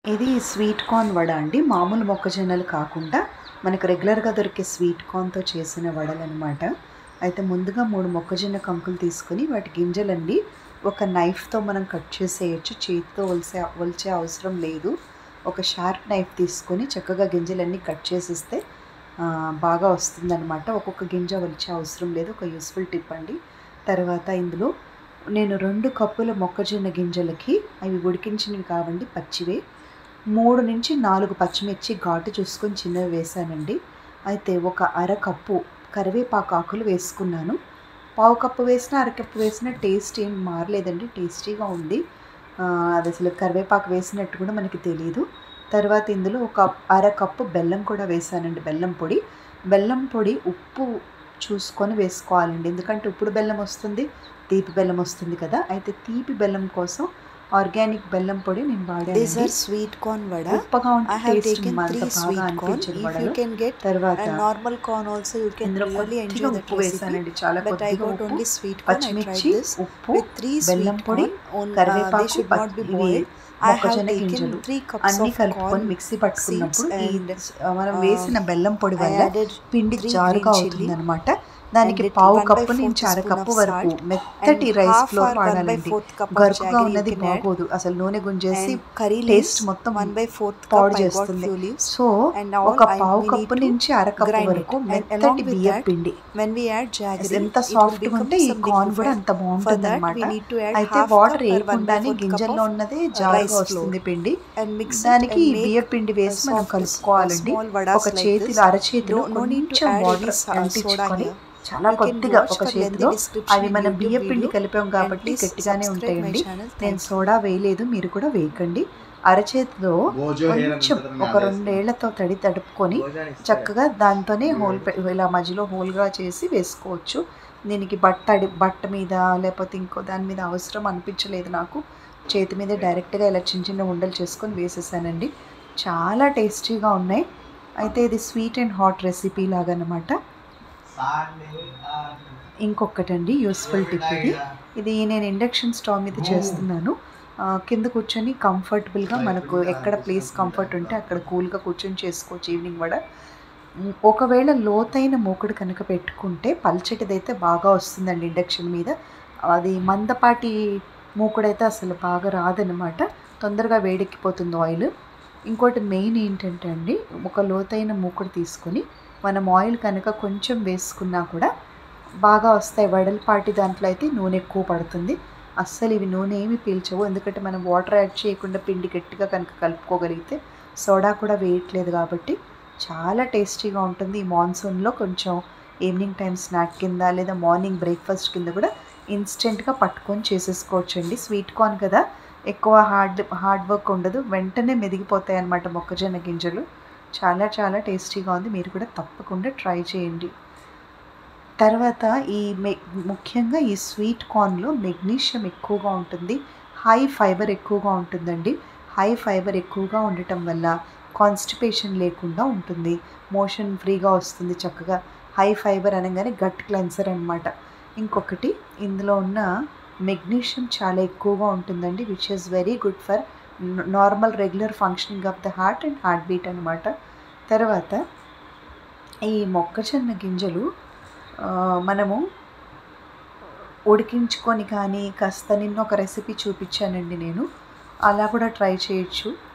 ఇది sweet corn vada అండి మామూలు మొక్కజొన్నలు కాకుండా మనకు రెగ్యులర్గా దొరికే స్వీట్ కార్న్తో చేసిన వడలు అనమాట అయితే ముందుగా మూడు మొక్కజొన్న కంకులు తీసుకొని వాటి గింజలన్నీ ఒక నైఫ్తో మనం కట్ చేసేయచ్చు చేతితో ఒలిసే ఒలిచే అవసరం లేదు ఒక షార్ప్ నైఫ్ తీసుకొని చక్కగా గింజలన్నీ కట్ చేసిస్తే ఆ, బాగా వస్తుందన్నమాట ఒక్కొక్క గింజ ఒలిచే అవసరం లేదు ఒక యూస్ఫుల్ టిప్ అండి తర్వాత ఇందులో నేను రెండు కప్పుల మొక్కజొన్న గింజలకి అవి ఉడికించినవి కావండి పచ్చివే మూడు నుంచి నాలుగు పచ్చిమిర్చి ఘాటు చూసుకొని చిన్నవి వేసానండి అయితే ఒక అరకప్పు కరివేపాకు ఆకులు వేసుకున్నాను పావు కప్పు వేసినా అరకప్పు వేసినా టేస్ట్ ఏం మారలేదండి టేస్టీగా ఉంది ఆ, అది అసలు కరివేపాకు వేసినట్టు కూడా మనకి తెలియదు తర్వాత ఇందులో ఒక అరకప్పు బెల్లం కూడా వేసానండి బెల్లం పొడి బెల్లం పొడి ఉప్పు చూసుకొని వేసుకోవాలండి ఎందుకంటే ఉప్పుడు బెల్లం వస్తుంది తీపి బెల్లం వస్తుంది కదా అయితే తీపి బెల్లం కోసం ఆర్గానిక్ బెల్లం పొడి నేను These వాడాను are sweet corn vada. ఉప్పగా I ఉంటే have టేస్ట్ taken అంత three బాగా sweet corn. అనిపించదు If you వడలు can get తర్వాత a normal corn also, you can ఇందులో really కొద్దిగా enjoy that ఉప్పు recipe. వేసానండి చాలా But I కొద్దిగా got ఉప్పు only sweet corn. I tried పచ్చిమిర్చి this ఉప్పు with three బెల్లం sweet పొడి corn. On, uh, they కరివేపాకు should not be పచ్చి- ఇవి boiled. I have మొక్కజొన్న taken గింజలు three cups అన్ని of కలుపుకొని corn మిక్సీ పట్టుకున్నప్పుడు ఈ and, మనం uh, వేసిన బెల్లం పొడి I వల్ల added పిండి three జారుగా green chilli అవుతుంది అనమాట దానికి and it పావు one by కప్పు fourth నుంచి అర spoon కప్పు of వరకు salt మెత్తటి and rice half flour or one by వాడాలండి fourth cup of గరుకుగా jaggery ఉన్నది you can add. బాగోదు అసలు నూనె గుంజేసి And curry టేస్ట్ leaves, మొత్తం one by fourth cup పాడు I got చేస్తుంది few leaves. So And all ఒక I- పావు we need కప్పు to నుంచి అర కప్పు grind వరకు it. And మెత్తటి along with బియ్య that, పిండి When we add jaggery, ఎంత it will సాఫ్ట్ గా become ఉంటే ఈ some కార్న్ కూడా liquefied. అంత For బాగుంటుంది that, అనమాట we need to add అయితే half water cup or one by వేయకుండానే fourth cup గింజల్లో of ఉన్నదే rice జారుగా flour. వస్తుంది పిండి and mix it దానికి and ఈ make బియ్య పిండి వేసి a మనం soft, కలుపుకోవాలండి small vadas ఒక like చేతిలో this. అరచేతిలో No- no need to కొంచెం add water any sa- soda అంటించుకొని here. చాలా You can కొద్దిగా watch ఒక the lengthy చేతిలో description అవి in మనం YouTube బియ్య పిండి video. కలిపాం And కాబట్టి please గట్టిగానే subscribe my ఉంటాయండి channel. నేను Thank you. సోడా వేయలేదు మీరు కూడా వేయకండి అరచేతిలో కొంచెం ఒక రెండేళ్లతో తడి తడుపుకొని చక్కగా దాంతోనే హోల్ పె- ఇలా మధ్యలో హోల్గా చేసి వేసుకోవచ్చు దీనికి బట్ట అడి బట్ట మీద లేకపోతే ఇంకో దాని మీద అవసరం అనిపించలేదు నాకు చేతి మీద డైరెక్ట్గా ఇలా చిన్న చిన్న ఉండలు చేసుకొని వేసేసానండి చాలా టేస్టీగా ఉన్నాయి అయితే ఇది స్వీట్ అండ్ హాట్ రెసిపీ లాగా అనమాట ఇంకొకటండి యూస్ఫుల్ టిప్ ఇది ఇది నేను ఇండక్షన్ స్టవ్ మీద చేస్తున్నాను ఆ, కింద కూర్చొని కంఫర్టబుల్గా మనకు ఎక్కడ ప్లేస్ కంఫర్ట్ ఉంటే అక్కడ కూల్గా కూర్చొని చేసుకోవచ్చు ఈవినింగ్ కూడా ఉమ్, ఒకవేళ లోతైన మూకుడు కనుక పెట్టుకుంటే పల్చటిదైతే బాగా వస్తుందండి ఇండక్షన్ మీద అది మందపాటి మూకుడైతే అసలు బాగా రాదనమాట తొందరగా వేడెక్కిపోతుంది ఆయిల్ ఇంకోటి మెయిన్ ఏంటంటే అండి ఒక లోతైన మూకుడు తీసుకొని మనం ఆయిల్ కనుక కొంచెం వేసుకున్నా కూడా బాగా వస్తాయి వడలపాటి దాంట్లో అయితే నూనె ఎక్కువ పడుతుంది అస్సలు ఇవి నూనె ఏమి పీల్చవు ఎందుకంటే మనం వాటర్ యాడ్ చేయకుండా పిండి గట్టిగా కనుక కలుపుకోగలిగితే సోడా కూడా వేయట్లేదు కాబట్టి చాలా టేస్టీగా ఉంటుంది ఈ మాన్సూన్లో కొంచెం ఈవినింగ్ టైం స్నాక్ కింద లేదా మార్నింగ్ బ్రేక్ఫాస్ట్ కింద కూడా ఇన్స్టెంట్గా పట్టుకొని చేసేసుకోవచ్చు అండి స్వీట్ కార్న్ కదా ఎక్కువ హార్డ్ హార్డ్ వర్క్ ఉండదు వెంటనే మెదిగిపోతాయి అన్నమాట మొక్కజొన్న గింజలు చాలా చాలా టేస్టీగా ఉంది మీరు కూడా తప్పకుండా ట్రై చేయండి తర్వాత ఈ మె ముఖ్యంగా ఈ స్వీట్ కార్న్లో మెగ్నీషియం ఎక్కువగా ఉంటుంది హై ఫైబర్ ఎక్కువగా ఉంటుందండి హై ఫైబర్ ఎక్కువగా ఉండటం వల్ల కాన్స్టిపేషన్ లేకుండా ఉంటుంది మోషన్ ఫ్రీగా వస్తుంది చక్కగా హై ఫైబర్ అనగానే గట్ క్లెన్సర్ అనమాట ఇంకొకటి ఇందులో ఉన్న మెగ్నీషియం చాలా ఎక్కువగా ఉంటుందండి which is very good for normal regular functioning of the heart and heart beat అనమాట తర్వాత ఈ మొక్కజొన్న గింజలు ఆ, మనము ఉడికించుకొని కానీ కాస్త నిన్న ఒక రెసిపీ చూపించానండి నేను అలా కూడా ట్రై చేయొచ్చు